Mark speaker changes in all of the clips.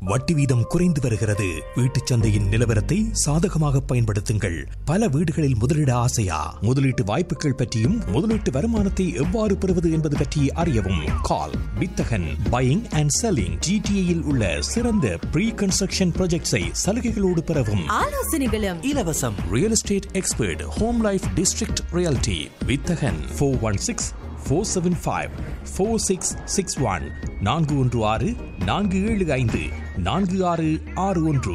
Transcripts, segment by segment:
Speaker 1: வட்டி வீதம் குறைந்து வருகிறது வீட்டுச் சந்தையின் நிலவரத்தை சாதகமாக பயன்படுத்துங்கள் பல வீடுகளில் முதலீட ஆசையா முதலீட்டு வாய்ப்புகள் பற்றியும் முதலீட்டு வருமானத்தை எவ்வாறு பெறுவது என்பது பற்றி அறியவும் கால் வித்தகன் பையிங் அண்ட் செல்லிங் ஜிடிஏயில் உள்ள சிறந்த ப்ரீ கன்ஸ்ட்ரக்ஷன் ப்ராஜெக்ட்ஸை சலுகைகளோடு பெறவும்
Speaker 2: ஆலோசனைகளும்
Speaker 1: இலவசம் real estate expert home life district reality வித்தகன் four one six four seven five four six six one நான்கு ஒன்று ஆறு நான்கு ஏழு ஐந்து நான்கு ஆறு ஆறு ஒன்று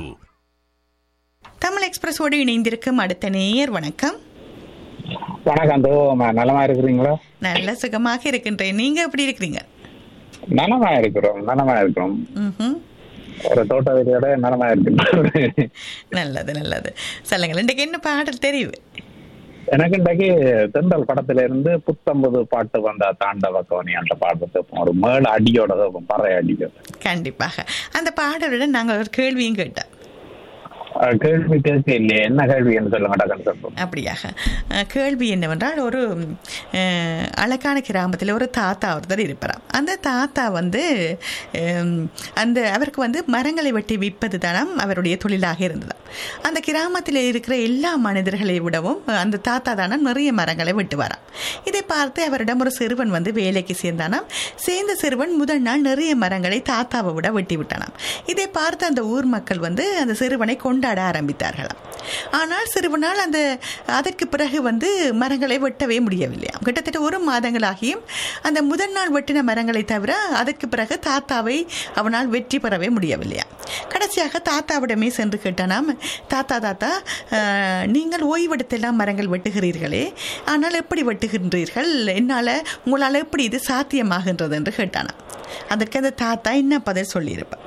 Speaker 3: தமிழ் எக்ஸ்பிரஸோடு இணைந்திருக்கும் அடுத்த நேயர் வணக்கம்
Speaker 4: வணக்கம் தோமா நலமா இருக்கிறீங்களா
Speaker 3: நல்ல சுகமாக இருக்கின்றேன் நீங்க எப்படி இருக்கிறீங்க
Speaker 4: நலமா இருக்கிறோம் நலமா இருக்கிறோம்
Speaker 3: ம்ஹும்.
Speaker 4: ஒரு தோட்ட வீதியோட நலமா இருக்கிறோம்
Speaker 3: நல்லது நல்லது சொல்லுங்கள் இன்றைக்கு என்ன பாடல் தெரிவு
Speaker 4: எனக்கு இன்றைக்கு தென்றல் படத்துல இருந்து புத்தம்பது பாட்டு வந்த தாண்டவ கவனி அந்த பாட்டு ஒரு மேல அடியோட கேட்போம் பறைய அடியோட
Speaker 3: கண்டிப்பாக அந்த பாடலுடன் நாங்கள் ஒரு கேள்வியும் கேட்டோம்
Speaker 4: அஹ் கேள்வி கேட்க இல்லையே என்ன கேள்வி என்று சொல்லுங்க டக்குன்னு சொல்லுங்க
Speaker 3: அப்படியாக அஹ், கேள்வி என்னவென்றால் ஒரு அஹ், அழகான கிராமத்தில் ஒரு தாத்தா ஒருத்தர் இருப்பாராம் அந்த தாத்தா வந்து ஹம், அந்த அவருக்கு வந்து மரங்களை வெட்டி விற்பது தானாம் அவருடைய தொழிலாக இருந்ததாம் அந்த கிராமத்தில் இருக்கிற எல்லா மனிதர்களை விடவும் அந்த தாத்தா தானே நிறைய மரங்களை வெட்டுவாராம் இதை பார்த்து அவரிடம் ஒரு சிறுவன் வந்து வேலைக்கு சேர்ந்தானாம் சேர்ந்த சிறுவன் முதல் நாள் நிறைய மரங்களை தாத்தாவை விட வெட்டி விட்டானாம் இதை பார்த்து அந்த ஊர் மக்கள் வந்து அந்த சிறுவனை கொண்டாட ஆரம்பித்தார்களாம் ஆனால் சிறுவனால் அந்த அதற்கு பிறகு வந்து மரங்களை வெட்டவே முடியவில்லையாம் கிட்டத்தட்ட ஒரு மாதங்களாகியும் அந்த முதல் நாள் வெட்டின மரங்களை தவிர அதற்கு பிறகு தாத்தாவை அவனால் வெற்றி பெறவே முடியவில்லையா கடைசியாக தாத்தாவிடமே சென்று கேட்டானாம் தாத்தா தாத்தா அஹ், நீங்கள் ஓய்வெடுத்தெல்லாம் மரங்கள் வெட்டுகிறீர்களே ஆனால் எப்படி வெட்டுகின்றீர்கள் என்னால் உங்களால் எப்படி இது சாத்தியமாகின்றது என்று கேட்டானாம் அதற்கு அந்த தாத்தா என்ன பதில் சொல்லியிருப்பார்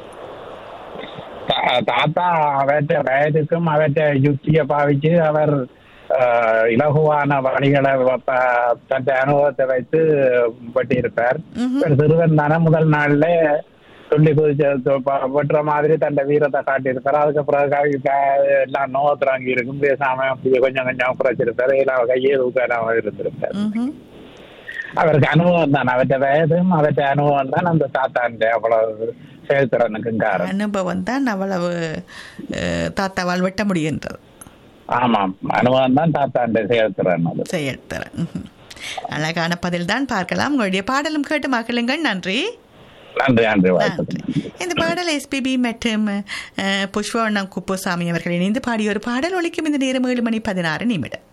Speaker 4: தா- தாத்தா அவற்ற வயதுக்கும் அவற்ற யுக்தியை பாவிச்சு அவர் அஹ், இலகுவான வழிகளை வ- ப- தன் அனுபவத்தை வைத்து வெட்டியிருப்பார் ஒரு சிறுவன் தானே முதல் நாள்ல துள்ளி குதிச்சு தொ- ப- வெட்டுற மாதிரி தன் வீரத்தை காட்டியிருப்பார் அதுக்கு பிறகு கை- க- எல்லாம் நோத்துறாங்கி இருக்கும் பேசாம அப்படியே கொஞ்சம் கொஞ்சம் குறைச்சிருப்பாரு இல்லை கையே தூக்காம இருந்திருப்பார்
Speaker 3: ம்ஹும்.
Speaker 4: அவருக்கு அனுபவம் தான் அவற்ற வயதும் அவற்ற அனுபவம் தான் அந்த தாத்தாண்ட அவ்வளவு செயல்திறனுக்கும் காரணம்
Speaker 3: அனுபவம் தான் அவ்வளவு அஹ், தாத்தாவால் வெட்ட முடிகின்றது
Speaker 4: ஆமாம் அனுபவம் தான் தாத்தாண்ட செயல்திறன் அது
Speaker 3: செயல்திறன் ம்ஹும். அழகான பதில் தான் பார்க்கலாம் உங்களுடைய பாடலும் கேட்டு மகிழுங்கள் நன்றி
Speaker 4: நன்றி நன்றி
Speaker 3: நன்றி
Speaker 4: வாழ்த்துக்கள்
Speaker 3: இந்த பாடல் எஸ்பிபி மற்றும் அஹ், புஷ்பவண்ணம் குப்புசாமி அவர்கள் இணைந்து பாடிய ஒரு பாடல் ஒலிக்கும் இந்த நேரம் ஏழு மணி பதினாறு நிமிடம்